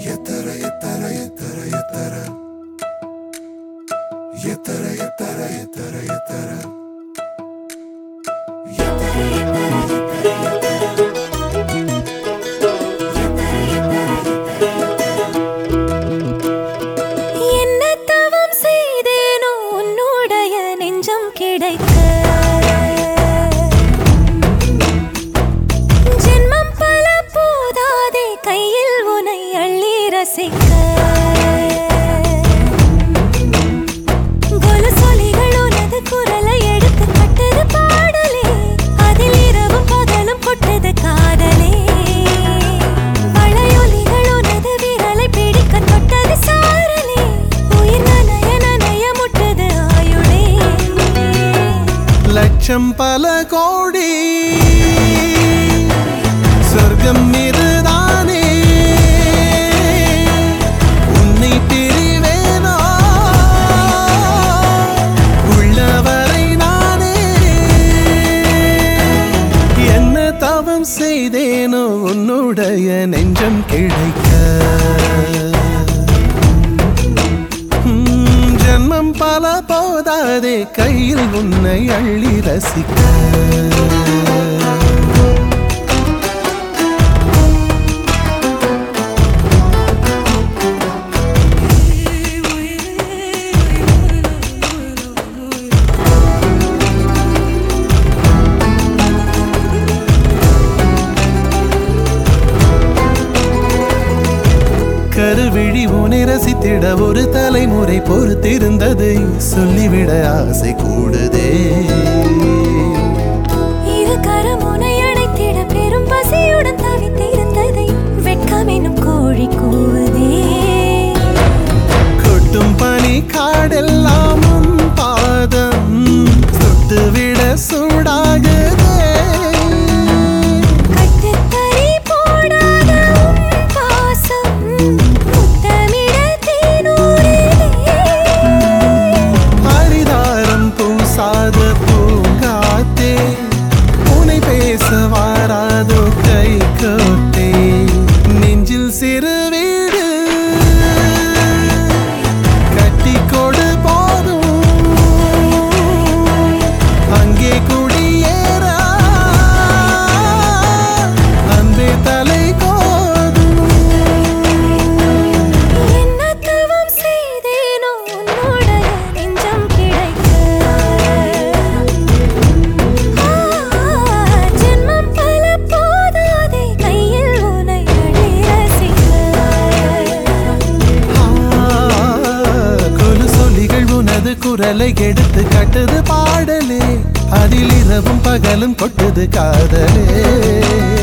எத்தர எத்தர எத்தர எத்தர எத்தர எத்தர எத்தர எத்தர என்ன தவம் செய்தேனோ உன்னுடைய நெஞ்சம் கிடைக்க ஜென்மம் பல போதாதே கையில் உனை அள்ளி ரசிக்க கொலுசொலிகள் உனது குரலை எடுத்து கட்டது பாடலே அதில் இரவும் பகலும் கொட்டது காதலே வளையொலிகள் உனது விரலை பிடிக்க தொட்டது சாரலே உயிர் நனைய நனைய முட்டது ஆயுளே லட்சம் பல கோடி சொர்க்கம் இதுதானே உன்னை பிரிவேனா உள்ளவரை நானே என்ன தவம் செய்தேனோ உன்னுடைய நெஞ்சம் கிடைக்க ம், ஜன்மம் பல போதாதே கையில் உன்னை அள்ளி ரசிக்க கருவிழி உனை ரசித்திட ஒரு தலைமுறை பொறுத்திருந்ததை சொல்லிவிட ஆசை கூடுதே இரு கரமுனை அணைத்திட பெரும் பசியுடன் தவித்திருந்ததை வெட்கம் என்னும் கோழி கூவுதே கொட்டும் பனி காடெல்லாம் உன் பாதம் சுட்டுவிட சூடாகுதே கட்டுத்தறி போடாத உன் பாசம் முத்தமிட தேனூறுதே ஹரிதாரம் பூசாத பூங்காத்தே உனை பேச வாராதோ கை கோட்டே நெஞ்சில் சிறு வீடு கட்டி கொடு போதும் அங்கே குடியேற அன்பே தலை கோதும் என்ன தவம் செய்தேனோ உன்னுடைய நெஞ்சம் கிடைக்க ஆ, ஜென்மம் பல போதாதே கையில் உனை அள்ளி ரசிக்க கொலு சொல்லிகள் உனது குரலை எடுத்து கட்டுது பாடலே அதில் இரவும் பகலும் கொட்டுது காதலே